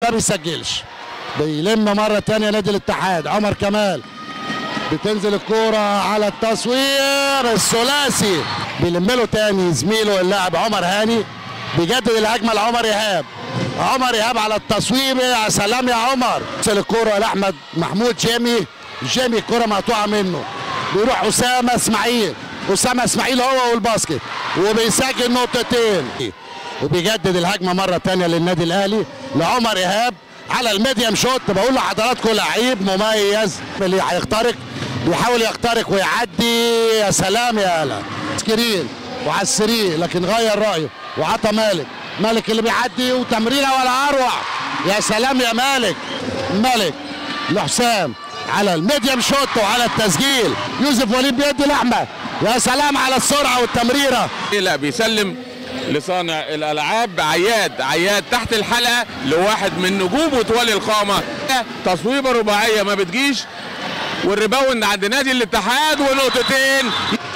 ما بيسجلش بيلم مرة تانية نادي الاتحاد عمر كمال بتنزل الكورة على التصوير الثلاثي بيلم له تاني زميله اللاعب عمر هاني بيجدد الهجمة لعمر إيهاب عمر إيهاب على التصوير يا سلام يا عمر وصل الكورة لأحمد محمود جيمي جيمي الكورة مقطوعة منه بيروح أسامة إسماعيل أسامة إسماعيل هو والباسكت وبيسجل نقطتين وبيجدد الهجمة مرة تانية للنادي الأهلي لعمر إيهاب على الميديم شوت بقول لحضراتكم لعيب مميز اللي هيخترق بيحاول يخترق ويعدي يا سلام يا هلا سكرين وعلى السري لكن غير رايه وعطى مالك مالك اللي بيعدي وتمريره ولا اروع يا سلام يا مالك مالك لحسام على الميديم شوت وعلى التسجيل يوسف وليد بيدي لحمه يا سلام على السرعه والتمريره لا بيسلم لصانع الالعاب عياد عياد تحت الحلقه لواحد من نجوم وتولي القامه تصويبه رباعيه ما بتجيش والريباوند عند نادي الاتحاد ونقطتين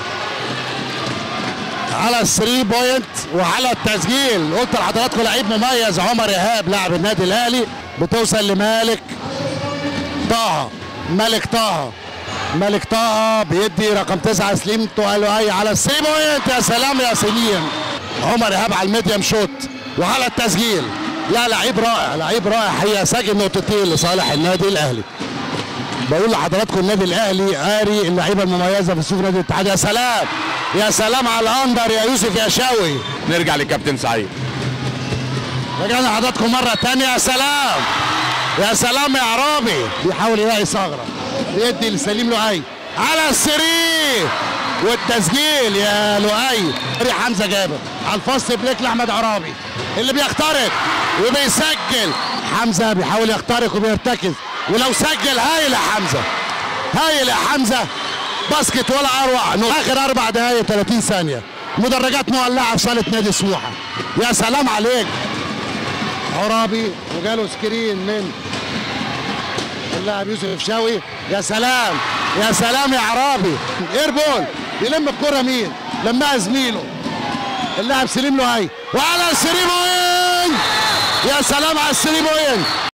على الثري بوينت وعلى التسجيل قلت لحضراتكم لعيب مميز عمر ايهاب لاعب النادي الاهلي بتوصل لمالك طه مالك طه مالك طه بيدي رقم تسعة سليم تقلوهي على الثري بوينت يا سلام يا سليم عمر ايهاب على الميديم شوت وعلى التسجيل لا لعيب رائع لعيب رائع هي سجل نقطتين لصالح النادي الاهلي بقول لحضراتكم النادي الاهلي قاري اللعيبه المميزه في صفوف نادي الاتحاد يا سلام يا سلام على الاندر يا يوسف يا شاوي نرجع للكابتن سعيد رجعنا لحضراتكم مره تانية يا سلام يا سلام يا عرابي بيحاول يلاقي ثغره بيدي لسليم لؤي على السري والتسجيل يا لؤي فريق حمزه جابر على الفاست بريك لاحمد عرابي اللي بيخترق وبيسجل حمزه بيحاول يخترق وبيرتكز ولو سجل هايل يا حمزه هايل يا حمزه باسكت ولا اروع اخر اربع دقائق 30 ثانيه مدرجات مولعه في صاله نادي سموحه يا سلام عليك عرابي وجاله سكرين من اللاعب يوسف شاوي يا سلام يا سلام يا عرابي ايربول يلم الكره مين لمها زميله اللاعب سليم له هاي وعلى السري بوين يا سلام على السري بوين